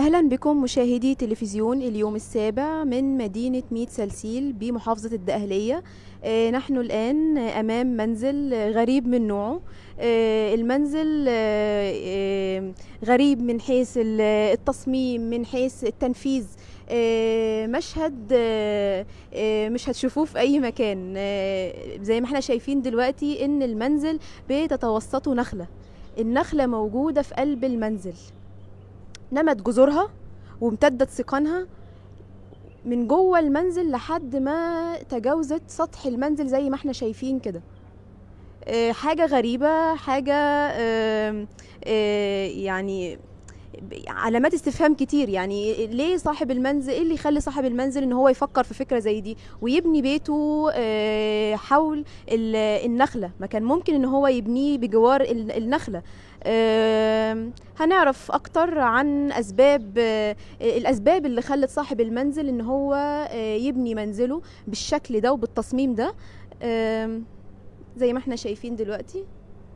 أهلا بكم مشاهدي تلفزيون اليوم السابع من مدينة ميت سلسيل بمحافظة الدقهلية آه، نحن الآن أمام منزل غريب من نوعه آه، المنزل آه، آه، غريب من حيث ال- التصميم من حيث التنفيذ آه، مشهد آه، آه، مش هتشوفوه في أي مكان آه، زي ما احنا شايفين دلوقتي إن المنزل بتتوسطه نخلة النخلة موجودة في قلب المنزل نمت جذورها وامتدت سيقانها من جوه المنزل لحد ما تجاوزت سطح المنزل زي ما احنا شايفين كده آه، حاجة غريبة حاجة آم، آه، يعني ب- علامات استفهام كتير يعني ليه صاحب المنزل ايه اللي يخلي صاحب المنزل ان هو يفكر في فكرة زي دي ويبني بيته آه، حول ال- النخلة ما كان ممكن ان هو يبنيه بجوار ال- النخلة آم، هنعرف اكتر عن اسباب آه، الاسباب اللي خلت صاحب المنزل ان هو آه، يبني منزله بالشكل ده وبالتصميم ده آم، زي ما احنا شايفين دلوقتي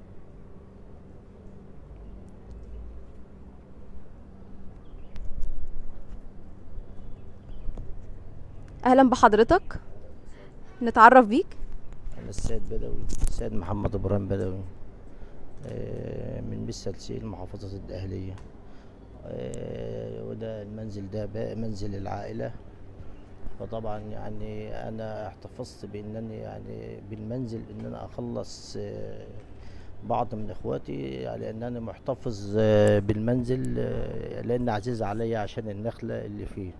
اهلا بحضرتك نتعرف بيك أنا السيد بدوي السيد محمد إبراهيم بدوي آه، من بيت سلسيل محافظة الدقهلية آه، وده المنزل ده بقى منزل العائلة فطبعا يعني أنا احتفظت بأنني يعني بالمنزل إن أنا أخلص آه، بعض من إخواتي يعني أن أنا محتفظ آه، بالمنزل آه، لأن عزيز عليا عشان النخلة اللي فيه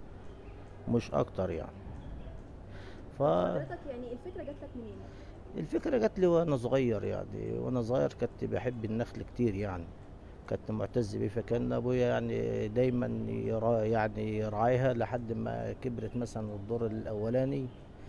مش أكتر يعني ف... حضرتك يعني الفكره جات لك منين الفكرة جات لي وانا صغير يعني وانا صغير كنت بحب النخل كتير يعني كنت معتز بيه فكان ابويا يعني دايما يرا يعني يراعيها لحد ما كبرت مثلا الدور الاولاني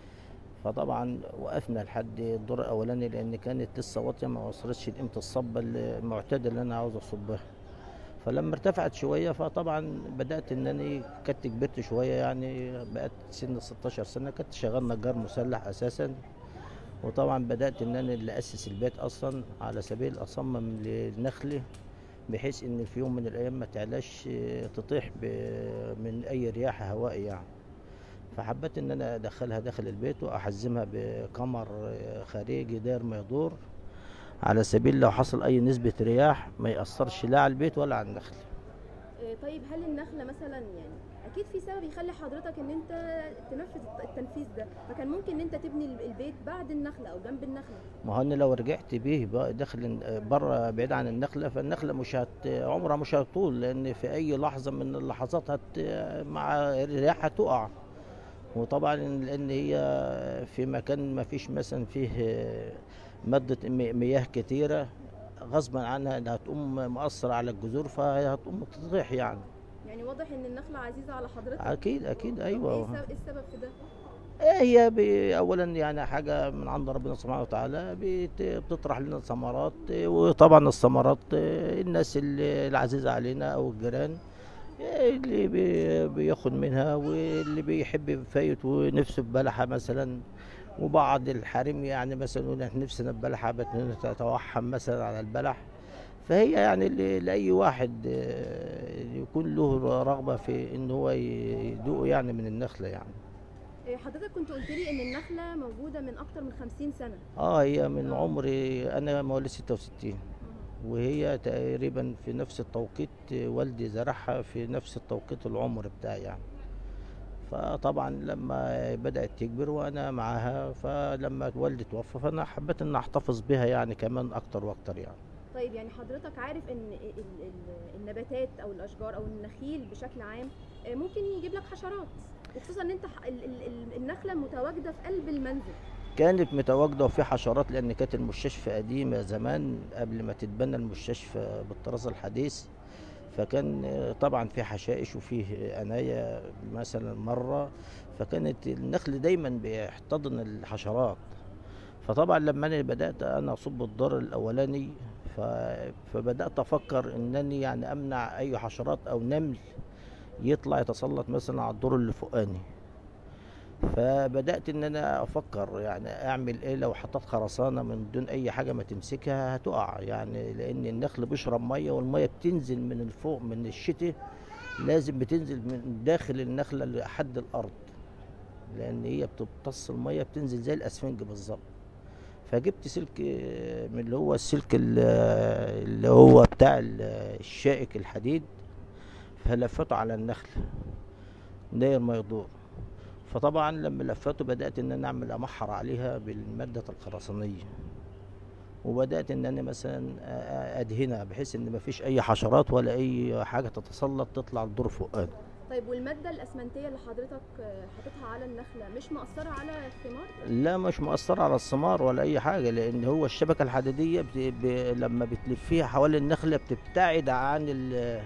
فطبعا وقفنا لحد الدور الاولاني لان كانت لسه واطيه ما وصلتش لقيمه الصبه المعتاده اللي انا عاوز اصبها فلما ارتفعت شويه فطبعا بدات انني كنت كبرت شويه يعني بقت سن 16 سنه كنت شغال نجار مسلح اساسا وطبعا بدات ان انا اللي اسس البيت اصلا على سبيل اصمم للنخله بحيث ان في يوم من الايام ما تعلاش آه، تطيح ب- من اي رياح هوائي يعني فحبيت ان انا ادخلها داخل البيت واحزمها بقمر آه، خارجي داير ما يدور على سبيل لو حصل اي نسبه رياح ما ياثرش لا على البيت ولا على النخل طيب هل النخله مثلا يعني اكيد في سبب يخلي حضرتك ان انت تنفذ التنفيذ ده فكان ممكن ان انت تبني البيت بعد النخله او جنب النخله ما هو انا لو رجعت بيه بقى داخل بره بعيد عن النخله فالنخله مش هت عمرها مش هتطول لان في اي لحظه من اللحظات هت مع الرياح هتقع وطبعا لان هي في مكان ما فيش مثلا فيه ماده م- مياه كتيره غصبا عنها انها هتقوم مؤثره على الجذور فهتقوم تطيح يعني يعني واضح ان النخله عزيزه على حضرتك اكيد اكيد ايه ايوه السبب, إيه السبب في ده هي ب- اولا يعني حاجه من عند ربنا سبحانه وتعالى بت- بتطرح لنا ثمرات وطبعا الثمرات الناس اللي العزيزه علينا او الجيران اللي بي- بياخد منها واللي بيحب يفايت ونفسه في بلحه مثلا وبعض الحريم يعني مثلا يقول احنا نفسنا في بلحه بتتوحم مثلا على البلح فهي يعني ل- لاي واحد آه، يكون له رغبه في ان هو يدوق يعني من النخله يعني إيه حضرتك كنت قلت لي ان النخله موجوده من اكتر من 50 سنه اه هي من عمري انا مواليد 66 وهي تقريبا في نفس التوقيت والدي زرعها في نفس التوقيت العمر بتاعي يعني فطبعا لما بدأت تكبر وانا معاها فلما والدي توفى فانا حبيت ان احتفظ بها يعني كمان اكتر واكتر يعني طيب يعني حضرتك عارف ان ال- ال- النباتات او الاشجار او النخيل بشكل عام آه، ممكن يجيب لك حشرات وخصوصا ان انت ح- ال- ال- ال- النخله متواجده في قلب المنزل كانت متواجدة وفي حشرات لأن كانت المستشفى قديمة زمان قبل ما تتبنى المستشفى بالطراز الحديث فكان آه، طبعا في حشائش وفيه أنايا مثلا مرة فكانت النخل دايما بيحتضن الحشرات فطبعا لما أنا بدأت أنا أصب الدار الأولاني ف- فبدأت أفكر إنني يعني أمنع أي حشرات أو نمل يطلع يتسلط مثلا على الدور اللي فوقاني فبدات ان انا افكر يعني اعمل ايه لو حطيت خرسانه من دون اي حاجه ما تمسكها هتقع يعني لان النخل بيشرب ميه والميه بتنزل من الفوق من الشتاء لازم بتنزل من داخل النخله لحد الارض لان هي بتمتص الميه بتنزل زي الاسفنج بالظبط فجبت سلك آه، من اللي هو السلك ال- اللي هو بتاع ال- الشائك الحديد فلفته على النخل داير ما يدور فطبعا لما لفته بدات ان انا اعمل امحر عليها بالماده الخرسانيه وبدات ان انا مثلا أ- أ- ادهنها بحيث ان مفيش اي حشرات ولا اي حاجه تتسلط تطلع الدور فوقها طيب والماده الاسمنتيه اللي حضرتك آه، حاططها على النخله مش مأثره على الثمار لا مش مؤثر على الثمار ولا اي حاجه لان هو الشبكه الحديديه بت... ب... لما بتلفيها حوالين النخله بتبتعد عن ال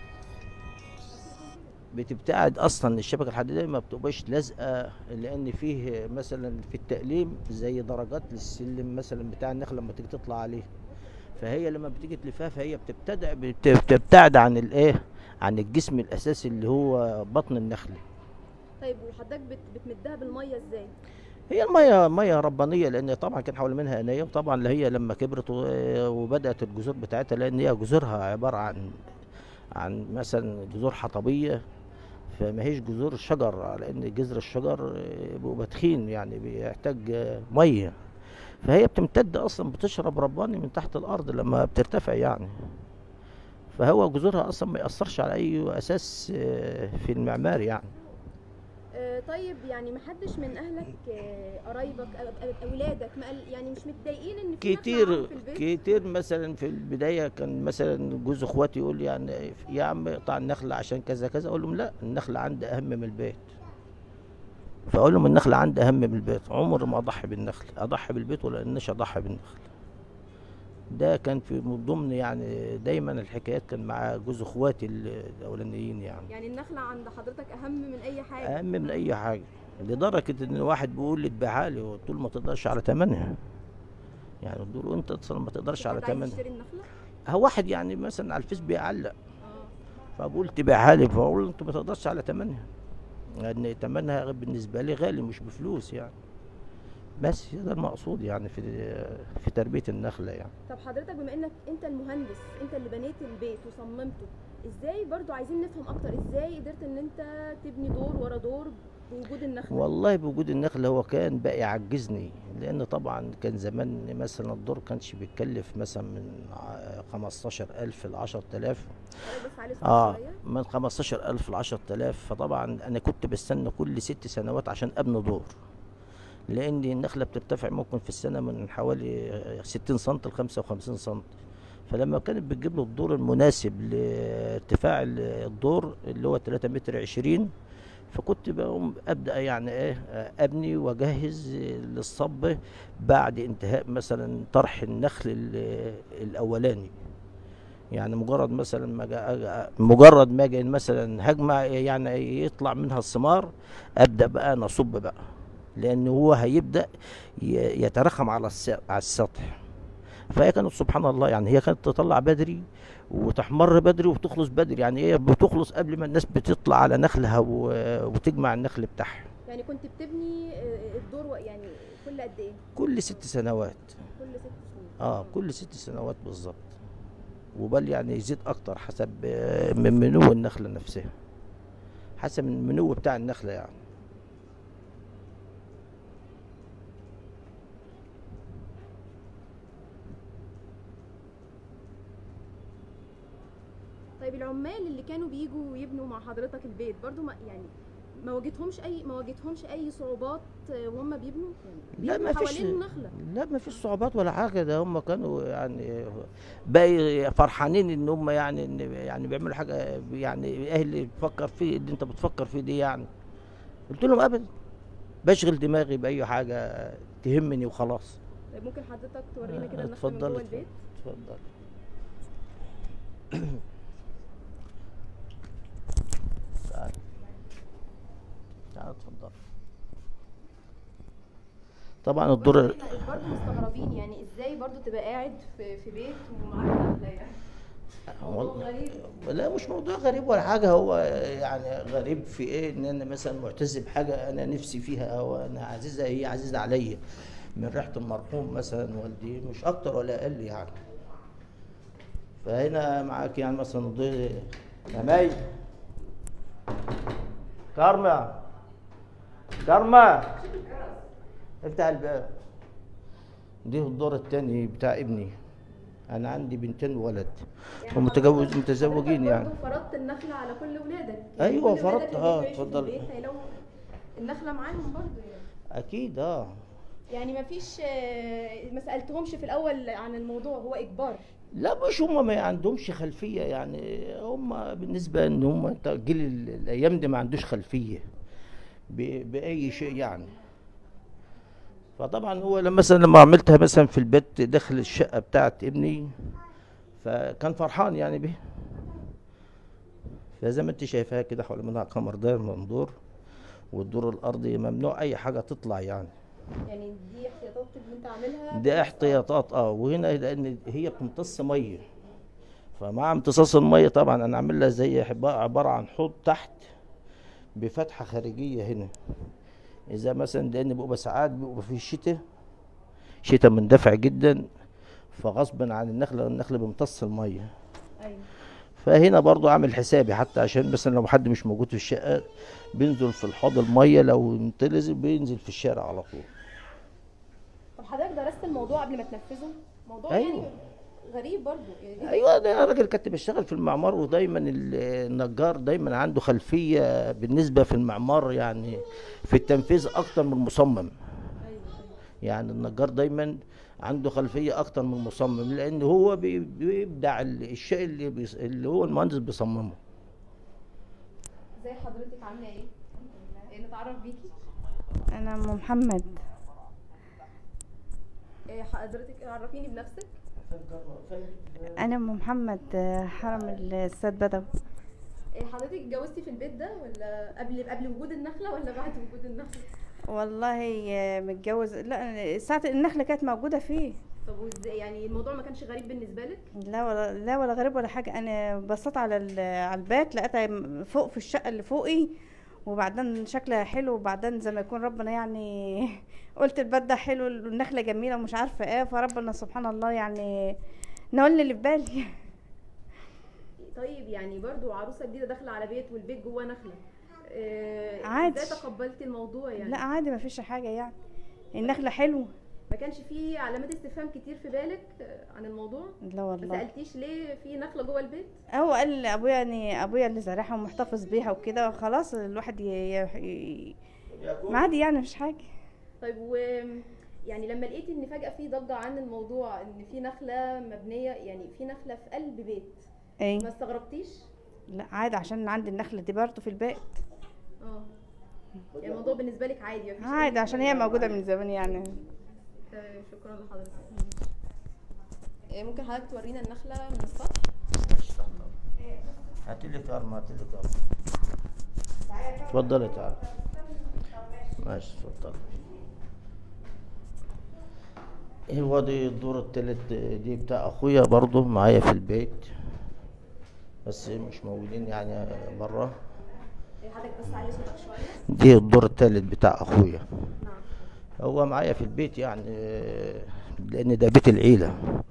بتبتعد اصلا الشبكه الحديديه ما بتبقاش لازقه لان فيه مثلا في التقليم زي درجات للسلم مثلا بتاع النخله لما تيجي تطلع عليه فهي لما بتيجي تلفها فهي بتبتدع بت- بتبتعد عن الايه عن الجسم الاساسي اللي هو بطن النخله طيب وحضرتك بت... بتمدها بالميه ازاي هي المية مية ربانية لأن طبعا كان حول منها أناية وطبعا اللي هي لما كبرت و- وبدأت الجذور بتاعتها لأن هي جذورها عبارة عن عن مثلا جذور حطبية فما هيش جذور شجر لأن جذر الشجر بيبقى تخين يعني بيحتاج مية فهي بتمتد أصلا بتشرب رباني من تحت الأرض لما بترتفع يعني فهو جذورها أصلا ما يأثرش على أي أساس في المعمار يعني آه، طيب يعني محدش من اهلك آه، قرايبك أو- أو اولادك ما قال يعني مش متضايقين ان في نخلة كتير معاهم في البيت كتير مثلا في البدايه كان مثلا جوز اخواتي يقول لي يعني يا عم اقطع النخله عشان كذا كذا اقول لهم لا النخله عندي اهم من البيت فاقول لهم النخله عندي اهم من البيت عمر ما اضحي بالنخل اضحي بالبيت ولا انش اضحي بالنخل ده كان في من ضمن يعني دايما الحكايات كان مع جوز اخواتي ال- الاولانيين يعني يعني النخله عند حضرتك اهم من اي حاجه اهم من اي حاجه لدرجه ان واحد بيقول لي اتباعها لي قلت له ما تقدرش على ثمنها يعني قلت له انت اصلا ما تقدرش على حد عايز ثمنها يشتري النخله هو واحد يعني مثلا على الفيس بيعلق اه فبقول تبيعها لي فاقول له انت ما تقدرش على ثمنها لان ثمنها بالنسبه لي غالي مش بفلوس يعني بس ده المقصود يعني في في تربيه النخله يعني طب حضرتك بما انك انت المهندس انت اللي بنيت البيت وصممته ازاي برضو عايزين نفهم اكتر ازاي قدرت ان انت تبني دور ورا دور بوجود النخله والله بوجود النخل هو كان بقى يعجزني لان طبعا كان زمان مثلا الدور كانش بيتكلف مثلا من ع- 15000 ل 10000 حضرتك بس عليه صوت اه شويه من 15000 ل 10000 فطبعا انا كنت بستنى كل ست سنوات عشان ابني دور لان النخله بترتفع ممكن في السنه من حوالي 60 سم ل 55 سم فلما كانت بتجيب له الدور المناسب لارتفاع ال- الدور اللي هو 3 متر 20 فكنت بقوم ابدا يعني ايه ابني واجهز للصب بعد انتهاء مثلا طرح النخل ال- الاولاني يعني مجرد مثلا ما جا مجرد ما اجي مثلا هجمه يعني يطلع منها الثمار ابدا بقى نصب بقى لان هو هيبدا ي- يترخم على الس- على السطح فهي كانت سبحان الله يعني هي كانت تطلع بدري وتحمر بدري وتخلص بدري يعني هي بتخلص قبل ما الناس بتطلع على نخلها و- وتجمع النخل بتاعها يعني كنت بتبني آه، الدور و- يعني كل قد ايه كل ست سنوات كل ست سنين اه كل ست سنوات بالظبط وبل يعني يزيد اكتر حسب آه، من منو النخله نفسها حسب المنو بتاع النخله يعني طيب العمال اللي كانوا بيجوا يبنوا مع حضرتك البيت برضو ما يعني ما واجهتهمش اي ما واجهتهمش اي صعوبات آه، وهم بيبنوا يعني لا بيبنوا ما فيش حوالين النخله لا ما فيش صعوبات ولا حاجه ده هم كانوا يعني باقي فرحانين ان هم يعني إن يعني بيعملوا حاجه يعني ايه اللي بتفكر فيه اللي انت بتفكر فيه دي يعني قلت لهم ابدا بشغل دماغي باي حاجه تهمني وخلاص طيب ممكن حضرتك تورينا آه، كده النخله من اتفضل، جوه اتفضل. البيت اتفضل تعال تعال اتفضل طبعا الدور برضه احنا برضه مستغربين يعني ازاي برضه تبقى قاعد في, في بيت ومعاك نخله يعني موضوع والله غريب لا مش موضوع غريب ولا حاجة هو يعني غريب في ايه ان انا مثلا معتز بحاجة انا نفسي فيها او انا عزيزة هي عزيزة عليا من ريحة المرحوم مثلا والدي مش اكتر ولا اقل يعني فهنا معاك يعني مثلا ضي نماي كارما كارما افتح الباب دي الدور التاني بتاع ابني انا عندي بنتين وولد ومتجوز متزوجين يعني برضه فرضت النخله على كل ولادك أيوة، كل ولادك فرضت، اللي آه، بيعيشوا في اتفضل. البيت هيلاقوا النخله معاهم برضه يعني اكيد اه يعني ما فيش ما سالتهمش في الاول عن الموضوع هو اجبار لا مش هم ما عندهمش خلفيه يعني هم بالنسبه ان هم انت جيل ال- الايام دي ما عندوش خلفيه ب- باي شيء يعني فطبعا هو لما مثلا لما عملتها مثلا في البيت داخل الشقه بتاعت ابني فكان فرحان يعني بيه فزي ما انت شايفاها كده حول منها قمر داير منظور والدور الارضي ممنوع اي حاجه تطلع يعني يعني دي احتياطات اللي انت عاملها دي احتياطات اه وهنا لان هي بتمتص ميه فمع امتصاص الميه طبعا انا عامل لها زي حب- عباره عن حوض تحت بفتحه خارجيه هنا اذا مثلا لان بيبقى ساعات بيبقى في الشتاء شتاء مندفع جدا فغصبا عن النخله النخله بيمتص الميه ايوه فهنا برضو عامل حسابي حتى عشان مثلا لو حد مش موجود في الشقه بينزل في الحوض الميه لو انتلز بينزل في الشارع على طول طب حضرتك درست الموضوع قبل ما تنفذه موضوع أيوة. يعني غريب برضه يعني ايوه ده راجل كنت بشتغل في المعمار ودايما ال- النجار دايما عنده خلفيه بالنسبه في المعمار يعني في التنفيذ اكتر من المصمم ايوه ايوه يعني النجار دايما عنده خلفيه اكتر من المصمم لان هو بي- بيبدع ال- الشيء اللي بيص... اللي هو المهندس بيصممه ازي حضرتك عامله ايه؟ إيه نتعرف بيكي انا ام محمد إيه حضرتك عرفيني بنفسك انا ام محمد آه، حرم السيد بدوي إيه حضرتك اتجوزتي في البيت ده ولا قبل قبل وجود النخله ولا بعد وجود النخله؟ والله آه، متجوز لا ساعة النخلة كانت موجودة فيه طب وازاي يعني الموضوع ما كانش غريب بالنسبه لك؟ لا ولا لا ولا غريب ولا حاجة انا بصيت على ال- على البيت لقيتها فوق في الشقة اللي فوقي وبعدين شكلها حلو وبعدين زي ما يكون ربنا يعني قلت البيت ده حلو والنخلة جميلة ومش عارفة ايه فربنا سبحان الله يعني نقول اللي في بالي طيب يعني برضو عروسه جديده داخله على بيت والبيت جواه نخله إيه عادي. ازاي تقبلتي الموضوع يعني؟ لا عادي ما فيش حاجة يعني النخلة حلوة ما كانش في علامات استفهام كتير في بالك آه، عن الموضوع؟ لا ما والله سالتيش ليه في نخله جوه البيت؟ هو قال ابويا يعني ابويا اللي زارعها ومحتفظ بيها وكده خلاص الواحد ي... ي... ما عادي يعني مفيش حاجه طيب و يعني لما لقيتي ان فجاه في ضجه عن الموضوع ان في نخله مبنيه يعني في نخله في قلب بيت ما اي استغربتيش؟ لا عادي عشان عندي النخله دي برضه في البيت اه يعني الموضوع بالنسبه لك عادي مفيش أي عادي عشان هي مشكلة. موجوده من زمان يعني تمام شكرا لحضرتك إيه، ممكن حضرتك تورينا النخله من السطح هاتي لي كارما هاتي لي كارما اتفضلي تعالى ماشي اتفضلي هو دي الدور التالت دي بتاع اخويا برضه معايا في البيت بس مش موجودين يعني بره إيه، حضرتك بس علي صوتك شويه دي الدور التالت بتاع اخويا نعم هو معايا في البيت يعني آه، لان ده بيت العيله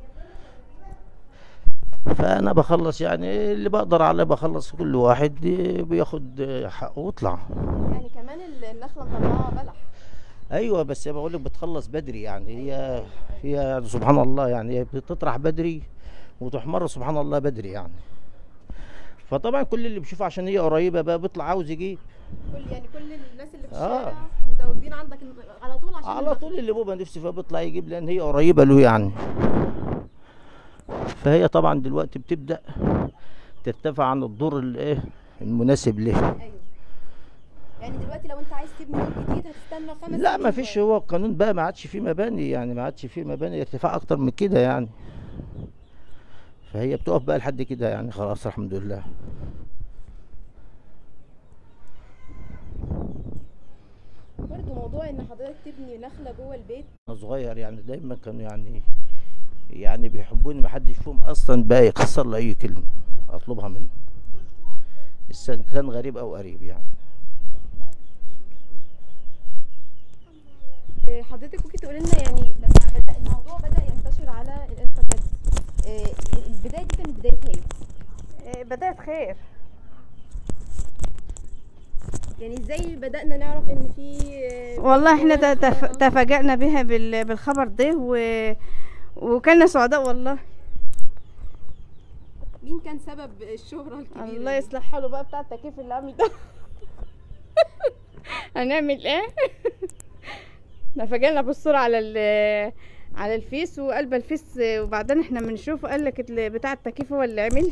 فانا بخلص يعني اللي بقدر عليه بخلص كل واحد بياخد حقه ويطلع يعني كمان ال- النخله مطلعه بلح ايوه بس بقول لك بتخلص بدري يعني هي هي يعني سبحان الله يعني هي بتطرح بدري وتحمر سبحان الله بدري يعني فطبعا كل اللي بيشوفها عشان هي قريبه بقى بيطلع عاوز يجيب كل يعني كل الناس اللي في آه. الشارع متواجدين عندك على طول عشان على النخلة. طول اللي بابا نفسي فيها بيطلع يجيب لان هي قريبه له يعني فهي طبعا دلوقتي بتبدا ترتفع عن الدور الايه المناسب لها ايوه يعني دلوقتي لو انت عايز تبني بيت جديد هتستنى خمس لا سنين ما فيش هو القانون بقى ما عادش فيه مباني يعني ما عادش فيه مباني ارتفاع اكتر من كده يعني فهي بتقف بقى لحد كده يعني خلاص الحمد لله برضه موضوع ان حضرتك تبني نخله جوه البيت انا صغير يعني دايما كانوا يعني يعني بيحبوني ما حدش فيهم اصلا بقى يكسر لي اي كلمه اطلبها منه السن كان غريب او قريب يعني إيه، حضرتك ممكن تقول لنا يعني لما بدا الموضوع بدا ينتشر على الانترنت إيه، البدايه دي كانت بدايتها ايه؟ إيه، بدأت خير يعني ازاي بدأنا نعرف ان في آه، والله احنا هو ت- تف- النخلة- تفاجأنا بها بال- بالخبر ده و... وكنا سعداء والله مين كان سبب الشهرة الكبيرة الله دي؟ يصلح حاله بقى بتاع التكييف اللي عامل ده هنعمل ايه تفاجئنا بالصورة على ال على الفيس وقلب الفيس وبعدين احنا بنشوفه قال لك ال- بتاع التكييف هو اللي عمل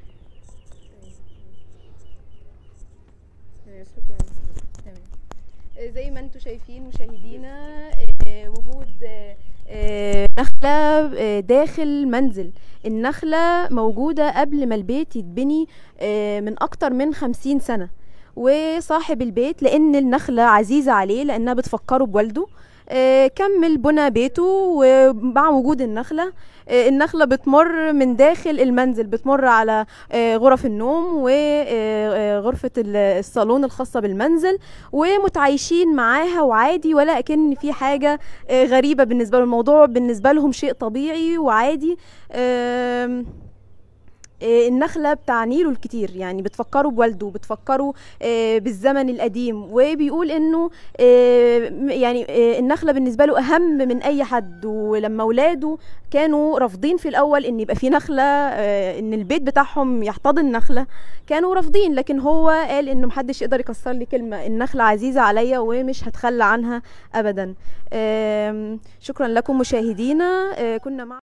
آه، زي ما انتم شايفين مشاهدينا آه، وجود آه، آه، نخلة آه، داخل منزل النخلة موجودة قبل ما البيت يتبني آه، من أكتر من خمسين سنة وصاحب البيت لأن النخلة عزيزة عليه لأنها بتفكره بوالده آه، كمل بنى بيته ومع وجود النخلة آه، النخلة بتمر من داخل المنزل بتمر على آه، غرف النوم وغرفة الصالون الخاصة بالمنزل ومتعايشين معاها وعادي ولا أكن في حاجة آه، غريبة بالنسبة لهم الموضوع بالنسبة لهم شيء طبيعي وعادي آم، آه، النخلة بتعني له الكتير يعني بتفكره بوالده بتفكره آه، بالزمن القديم وبيقول انه آه، م- يعني آه، النخلة بالنسبة له اهم من اي حد ولما ولاده كانوا رافضين في الاول ان يبقى في نخلة آه، ان البيت بتاعهم يحتضن نخلة كانوا رافضين لكن هو قال انه محدش يقدر يكسر لي كلمة النخلة عزيزة عليا ومش هتخلى عنها ابدا آم، شكرا لكم مشاهدينا آه، كنا مع